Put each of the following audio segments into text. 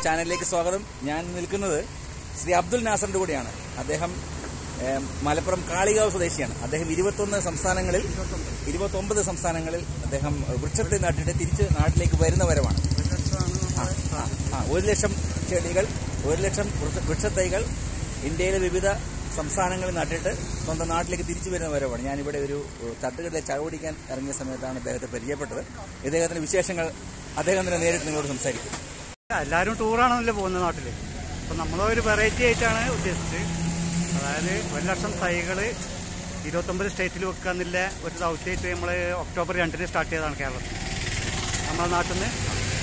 ചാനലിലേക്ക് സ്വാഗതം ഞാൻ നിൽക്കുന്നത് ശ്രീ അബ്ദുൽ നാസറിന്റെ കൂടെയാണ് അദ്ദേഹം ഏം, മലപ്പുറം കാളികാവ് സ്വദേശിയാണ് അദ്ദേഹം ഇരുപത്തൊന്ന് സംസ്ഥാനങ്ങളിൽ ഇരുപത്തൊമ്പത് സംസ്ഥാനങ്ങളിൽ അദ്ദേഹം വൃക്ഷത്തെ നട്ടിട്ട് തിരിച്ച് നാട്ടിലേക്ക് വരുന്ന വരവാണ് ആ, ആ, ആ, ഒരു ലക്ഷം ചെടികൾ ഒരു ലക്ഷം വൃക്ഷ- വൃക്ഷത്തൈകൾ ഇന്ത്യയിലെ വിവിധ സംസ്ഥാനങ്ങളിൽ നട്ടിട്ട് സ്വന്തം നാട്ടിലേക്ക് തിരിച്ചു വരുന്ന വരവാണ് ഞാനിവിടെ ഒരു ഏഹ്, തട്ടുകടയിലെ ചായ കുടിക്കാൻ ഇറങ്ങിയ സമയത്താണ് അദ്ദേഹത്തെ പരിചയപ്പെട്ടത് ഇദ്ദേഹത്തിന്റെ വിശേഷങ്ങൾ അദ്ദേഹം തന്നെ നേരിട്ട് നിങ്ങളോട് സംസാരിക്കും എല്ലാവരും ടൂറാണല്ലോ പോകുന്നത് നാട്ടിൽ അപ്പം നമ്മളൊരു വെറൈറ്റി ആയിട്ടാണ് ഉദ്ദേശിച്ചത് അതായത് ഒരു ലക്ഷം തൈകൾ ഇരുപത്തൊമ്പത് സ്റ്റേറ്റിൽ വെക്കുക എന്നുള്ള ഒരു ദൗത്യമായിട്ട് നമ്മൾ ഒക്ടോബർ രണ്ടിന് സ്റ്റാർട്ട് ചെയ്തതാണ് കേരളത്തിൽ നമ്മുടെ നാട്ടിൽ നിന്ന്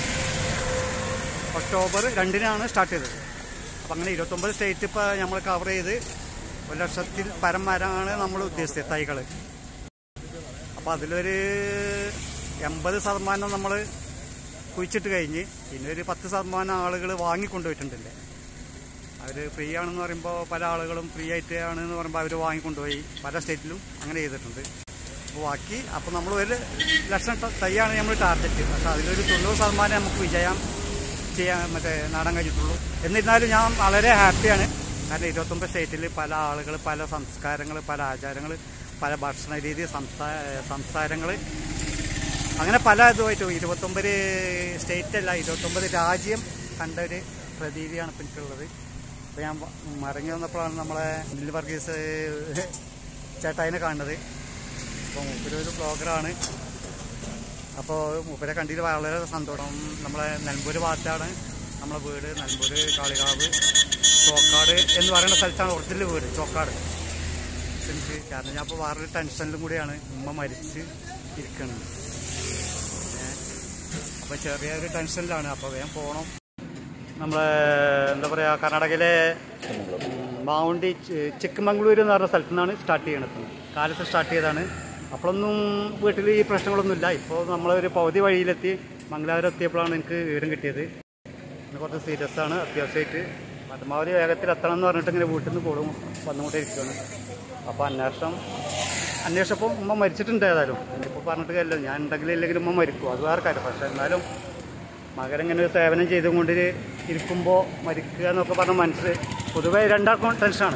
ഒക്ടോബർ രണ്ടിനാണ് സ്റ്റാർട്ട് ചെയ്തത് അപ്പം അങ്ങനെ ഇരുപത്തൊമ്പത് സ്റ്റേറ്റ് ഇപ്പോൾ നമ്മൾ കവർ ചെയ്ത് ഒരു ലക്ഷത്തിൽ പരം മരമാണ് നമ്മൾ ഉദ്ദേശിച്ചത് തൈകൾ അപ്പോൾ അതിലൊരു എൺപത് ശതമാനം നമ്മൾ കുഴിച്ചിട്ട് കഴിഞ്ഞ് പിന്നെ ഒരു പത്ത് ശതമാനം ആളുകൾ വാങ്ങിക്കൊണ്ടുപോയിട്ടുണ്ടല്ലേ അവർ ഫ്രീ ആണെന്ന് പറയുമ്പോൾ പല ആളുകളും ഫ്രീ ആയിട്ട് ആണെന്ന് പറയുമ്പോൾ അവർ വാങ്ങിക്കൊണ്ടുപോയി പല സ്റ്റേറ്റിലും അങ്ങനെ ചെയ്തിട്ടുണ്ട് അപ്പോൾ ബാക്കി അപ്പോൾ നമ്മൾ ഒരു ലക്ഷം ത- തൈയാണ് നമ്മൾ ടാർഗറ്റ് പക്ഷേ അതിലൊരു തൊണ്ണൂറ് ശതമാനം നമുക്ക് വിജയം ചെയ്യാൻ മറ്റേ നേടാൻ കഴിഞ്ഞിട്ടുള്ളൂ എന്നിരുന്നാലും ഞാൻ വളരെ ഹാപ്പിയാണ് കാരണം ഇരുപത്തൊമ്പത് സ്റ്റേറ്റിൽ പല ആളുകൾ പല സംസ്കാരങ്ങൾ പല ആചാരങ്ങൾ പല ഭക്ഷണ രീതി സംസാ സംസാരങ്ങൾ അങ്ങനെ പല ഇതുമായിട്ട് ഇരുപത്തൊമ്പത് സ്റ്റേറ്റ് അല്ല ഇരുപത്തൊമ്പത് രാജ്യം കണ്ട ഒരു പ്രതീതിയാണ് ഇപ്പം എനിക്കുള്ളത് അപ്പോൾ ഞാൻ വ- മടങ്ങി വന്നപ്പോഴാണ് നമ്മളെ നിൽ വർഗീസ് ചേട്ടായിനെ കാണുന്നത് അപ്പോൾ മൂപ്പരൊരു ബ്ലോഗറാണ് അപ്പോൾ മൂപ്പരെ കണ്ടിട്ട് വളരെ സന്തോഷം നമ്മളെ നെൽമ്പൂർ ഭാഗത്താണ് നമ്മളെ വീട് നെൽമ്പൂർ കാളികാവ് ചോക്കാട് എന്ന് പറയുന്ന സ്ഥലത്താണ് ഒറിജിനൽ വീട് ചോക്കാട് എനിക്ക് കാരണം ഞാൻ ഇപ്പോൾ വേറൊരു ടെൻഷനിലും കൂടിയാണ് ഉമ്മ മരിച്ച് ഇരിക്കുന്നത് അപ്പോൾ ചെറിയൊരു ടെൻഷനിലാണ് അപ്പോൾ വേഗം പോകണം നമ്മളെ എന്താ പറയുക കർണാടകയിലെ മൗണ്ടി ചി- ചിക്കമംഗ്ലൂർ എന്ന് പറഞ്ഞ സ്ഥലത്തു നിന്നാണ് സ്റ്റാർട്ട് ചെയ്യണത് കാലത്ത് സ്റ്റാർട്ട് ചെയ്തതാണ് അപ്പോഴൊന്നും വീട്ടിൽ ഈ പ്രശ്നങ്ങളൊന്നുമില്ല ഇപ്പോൾ നമ്മളൊരു പകുതി വഴിയിലെത്തി മംഗലാപുരം എത്തിയപ്പോഴാണ് എനിക്ക് വിവരം കിട്ടിയത് ഇന്ന് കുറച്ച് സീരിയസ് ആണ് അത്യാവശ്യമായിട്ട് പരമാവധി വേഗത്തിൽ എത്തണം എന്ന് പറഞ്ഞിട്ട് ഇങ്ങനെ വീട്ടിൽ നിന്ന് കൂടും വന്നുകൊണ്ടേ ഇരിക്കുകയാണ് അപ്പോൾ അന്വേഷണം അന്വേഷിച്ചപ്പോൾ ഉമ്മ മരിച്ചിട്ടുണ്ട് ഏതായാലും ഇനിയിപ്പോൾ പറഞ്ഞിട്ട് കാര്യമില്ല ഞാൻ ഉണ്ടെങ്കിലും ഇല്ലെങ്കിലും ഉമ്മ മരിക്കും അത് വേറെ കാര്യം പക്ഷേ എന്നാലും മകനിങ്ങനെ ഒരു സേവനം ചെയ്തുകൊണ്ട് ഇരിക്കുമ്പോൾ മരിക്കുക എന്നൊക്കെ പറഞ്ഞ മനസ്സിൽ പൊതുവേ രണ്ടാൾക്കും ടെൻഷനാണ്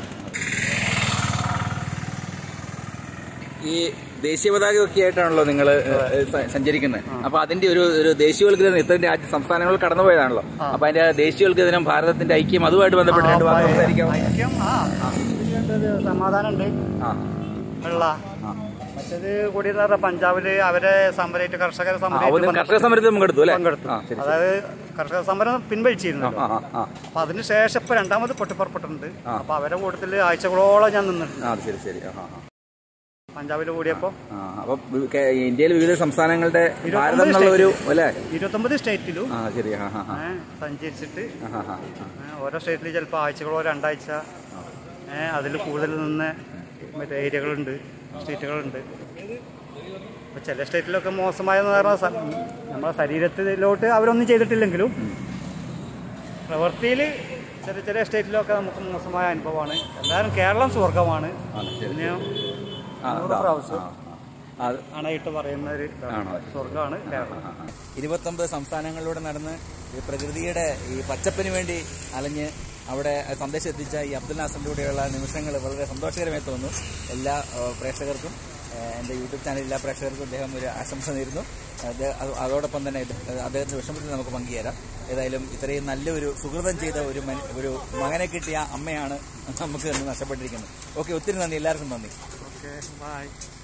ഈ ദേശീയ പതാക ഒക്കെ ആയിട്ടാണല്ലോ നിങ്ങൾ സഞ്ചരിക്കുന്നത് അപ്പൊ അതിന്റെ ഒരു ഒരു ദേശീയോത്ഗ്രഥനം ഇത്രയും രാജ്യ സംസ്ഥാനങ്ങൾ കടന്നുപോയതാണല്ലോ അപ്പൊ അതിന്റെ ആ ദേശീയോത്ഗ്രഥനം ഭാരതത്തിന്റെ ഐക്യം അതുമായിട്ട് ബന്ധപ്പെട്ട് രണ്ട് വാക്ക് സംസാരിക്കാം ഐക്യം ആ ഇതിലുണ്ടൊരു സമാധാനമുണ്ട് ആ വെള്ള ആ. മറ്റേത് കൂടി എന്ന് പറഞ്ഞാൽ പഞ്ചാബില് അവരെ സമരമായിട്ട് കർഷകരെ ആ, ഒരു കർഷക സമരമായിട്ട് സമരത്തിൽ പങ്കെടുത്തു അല്ലേ പങ്കെടുത്തു ആ ശരി അതായത് കർഷക സമരം പിൻവലിച്ചിരുന്നു ആ ആ ആ അപ്പൊ അതിന് ശേഷം ഇപ്പൊ രണ്ടാമത് പൊട്ടിപ്പുറപ്പെട്ടിട്ടുണ്ട് ആ. അപ്പൊ അവരെ കൂട്ടത്തിൽ ആഴ്ചകളോളം ഞാൻ നിന്നിട്ടുണ്ട് ആ അത് ശരി ശരി ആ ആ ആ. പഞ്ചാബിൽ കൂടിയപ്പോ ആ അപ്പൊ വി- കേ- ഇന്ത്യയിലെ വിവിധ സംസ്ഥാനങ്ങളുടെ ഇരുപത്തൊമ്പത് ഭാരതം എന്നുള്ള ഒരു അല്ലേ ഇരുപത്തൊമ്പത് സ്റ്റേറ്റിലും ആ ശരി ആ ആ ആ ഏ, സഞ്ചരിച്ചിട്ട് ആ, ആ, ആ. ഏ, ഓരോ സ്റ്റേറ്റിൽ ചിലപ്പോൾ ആഴ്ചകളോ രണ്ടാഴ്ച അതിൽ കൂടുതൽ നിന്ന് മറ്റേ ഏരിയകളുണ്ട് സ്റ്റേറ്റുകളുണ്ട് അപ്പോൾ ചില സ്റ്റേറ്റിലൊക്കെ മോശമായെന്ന് പറഞ്ഞാൽ സ- നമ്മുടെ ശരീരത്തിലോട്ട് അവരൊന്നും ചെയ്തിട്ടില്ലെങ്കിലും പ്രവൃത്തിയിൽ ചെറിയ ചെറിയ സ്റ്റേറ്റിലൊക്കെ നമുക്ക് മോശമായ അനുഭവമാണ് എന്തായാലും കേരളം സ്വർഗമാണ് ആ, ശരി, പിന്നെ ആ, നൂറ് അതാ. പ്രാവശ്യം ആ, ആ. അത് അണയിട്ട് പറയുന്ന ഒരു ഇതാണ്. ആണോ? സ്വർഗമാണ് കേരളം ഇരുപത്തൊമ്പത് സംസ്ഥാനങ്ങളിലൂടെ നടന്ന് ഈ പ്രകൃതിയുടെ ഈ പച്ചപ്പിന് വേണ്ടി അലഞ്ഞ് അവിടെ സന്ദേശം എത്തിച്ച ഈ അബ്ദുൽ നാസറിലൂടെയുള്ള നിമിഷങ്ങൾ വളരെ സന്തോഷകരമായി തോന്നുന്നു എല്ലാ ഏഹ്, പ്രേക്ഷകർക്കും ഏഹ്, എൻ്റെ യൂട്യൂബ് ചാനൽ എല്ലാ പ്രേക്ഷകർക്കും അദ്ദേഹം ഒരു ആശംസ നേരുന്നു അത് അത് അതോടൊപ്പം തന്നെ ഇത് അദ്ദേഹത്തിന്റെ വിഷമത്തിൽ നമുക്ക് പങ്കുചേരാം ഏതായാലും ഇത്രയും നല്ലൊരു സുഹൃതം ചെയ്ത ഒരു മൻ- ഒരു മകനെ കിട്ടിയ അമ്മയാണ് നമുക്ക് ഇന്ന് നഷ്ടപ്പെട്ടിരിക്കുന്നത് ഓക്കെ ഒത്തിരി നന്ദി എല്ലാവർക്കും നന്ദി ഓക്കെ ബൈ